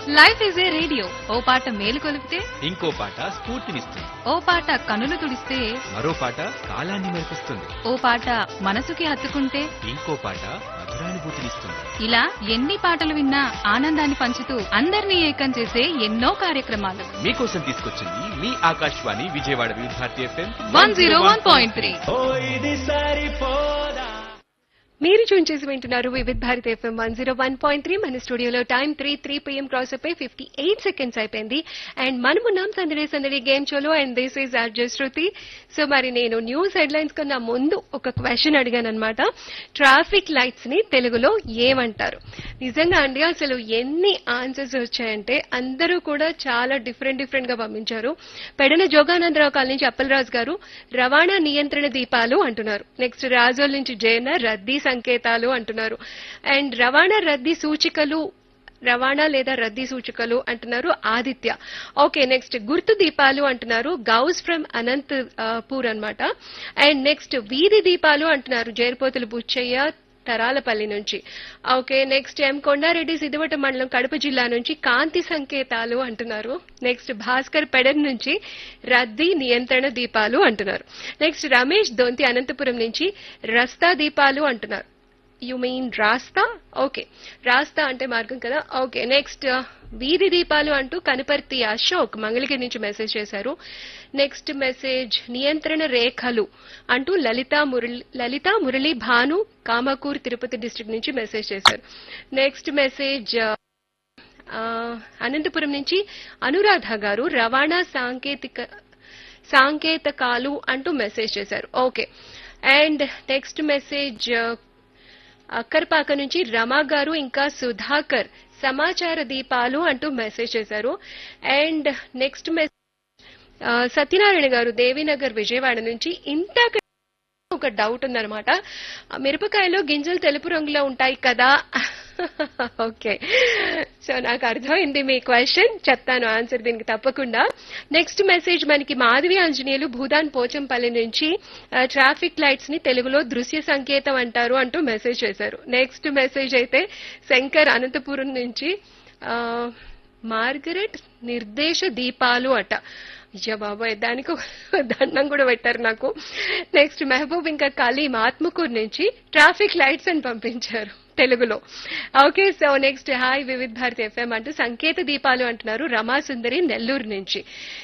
life is a radio ఓ పాట మేలు కొలిపితే ఇంకో పాట స్ఫూర్తినిస్తుంది ఓ పాట కనులు తుడిస్తే మరో పాట కాలాన్ని మెరిపిస్తుంది ఓ పాట మనసుకి హత్తుకుంటే ఇంకో పాట మధురానుభూతినిస్తుంది ఇలా ఎన్ని పాటలు విన్నా ఆనందాన్ని పంచుతూ అందరినీ ఏకం చేసే ఎన్నో కార్యక్రమాలు మీకోసం తీసుకొచ్చింది మీ Akashvani Vijayawada Vividh Bharati FM one zero one point three మీరు చూన్ చేసి వింటున్నారు Vividh Bharat FM one zero one point three మన స్టూడియోలో time three three PM cross అయిపోయి ఫిఫ్టీ ఎయిట్ సెకండ్స్ అయిపోయింది అండ్ మనమున్నాం సందడి సందడి గేమ్ షోలో and this is RJ Shruti so మరి నేను న్యూస్ హెడ్లైన్స్ కన్నా ముందు ఒక క్వశ్చన్ అడిగాను అనమాట ట్రాఫిక్ లైట్స్ ని తెలుగులో ఏమంటారు నిజంగా అండి అసలు ఎన్ని ఆన్సర్స్ వచ్చాయంటే అందరూ కూడా చాలా డిఫరెంట్ డిఫరెంట్ గా పంపించారు పెడన జోగానందరావు కాలనీ నుంచి అప్పలరాజు గారు రవాణా నియంత్రణ దీపాలు అంటున్నారు నెక్స్ట్ రాజోల్ నుంచి జయన రద్దీ సంకేతాలు అంటున్నారు అండ్ రవాణా రద్దీ సూచికలు రవాణా లేదా రద్దీ సూచికలు అంటున్నారు ఆదిత్య ఓకే నెక్స్ట్ గుర్తు దీపాలు అంటున్నారు గౌస్ ఫ్రమ్ అనంత్ ఆ, పూర్ అన్నమాట అండ్ నెక్స్ట్ వీధి దీపాలు అంటున్నారు జేర్పోతులు బుచ్చయ్య తరాలపల్లి నుంచి okay next M Konda Reddy Siddhavata మండలం కడప జిల్లా నుంచి కాంతి సంకేతాలు అంటున్నారు నెక్స్ట్ భాస్కర్ పెడన్ నుంచి రద్దీ నియంత్రణ దీపాలు అంటున్నారు నెక్స్ట్ రమేష్ దొంతి అనంతపురం నుంచి రస్తా దీపాలు అంటున్నారు యు మీన్ రాస్తా ఓకే రాస్తా అంటే మార్గం కదా ఓకే నెక్స్ట్ వీధి దీపాలు అంటూ కనపర్తి అశోక్ మంగళగిరి నుంచి మెసేజ్ చేశారు నెక్స్ట్ మెసేజ్ నియంత్రణ రేఖలు అంటూ లలిత మురళి లలిత మురళి భాను కామకూర్ తిరుపతి డిస్ట్రిక్ట్ నుంచి మెసేజ్ చేశారు నెక్స్ట్ మెసేజ్ ఆ, అనంతపురం నుంచి అనురాధ గారు రవాణా సాంకేతిక సాంకేతకాలు అంటూ మెసేజ్ చేశారు okay and next message Akkarpaka నుంచి రమా గారు ఇంకా సుధాకర్ సమాచార దీపాలు అంటూ మెసేజ్ చేశారు అండ్ నెక్స్ట్ మెసేజ్ సత్యనారాయణ గారు దేవీనగర్ విజయవాడ నుంచి ఇంత ఒక డౌట్ ఉందన్నమాట ఆ మిరపకాయలో గింజలు తెలుపు రంగులో ఉంటాయి కదా ఓకే సో నాకు అర్థమైంది మీ క్వశ్చన్ చెప్తాను ఆన్సర్ దీనికి తప్పకుండా నెక్స్ట్ మెసేజ్ మనకి మాధవి ఆంజనేయులు భూదాన్ పోచంపల్లి నుంచి ఆ, ట్రాఫిక్ లైట్స్ ని తెలుగులో దృశ్య సంకేతం అంటారు అంటూ మెసేజ్ చేశారు నెక్స్ట్ మెసేజ్ అయితే శంకర్ అనంతపురం నుంచి ఆ, మార్గరెట్ నిర్దేశ దీపాలు అట అయ్యా బాబాయ్ దానికి ఒక దండం కూడా పెట్టారు నాకు నెక్స్ట్ మెహబూబ్ ఇంకా కలీం ఆత్మకూరు నుంచి ట్రాఫిక్ లైట్స్ అని పంపించారు తెలుగులో okay so next hi Vividh Bharati FM అంటూ సంకేత దీపాలు అంటున్నారు రమాసుందరి నెల్లూరు నుంచి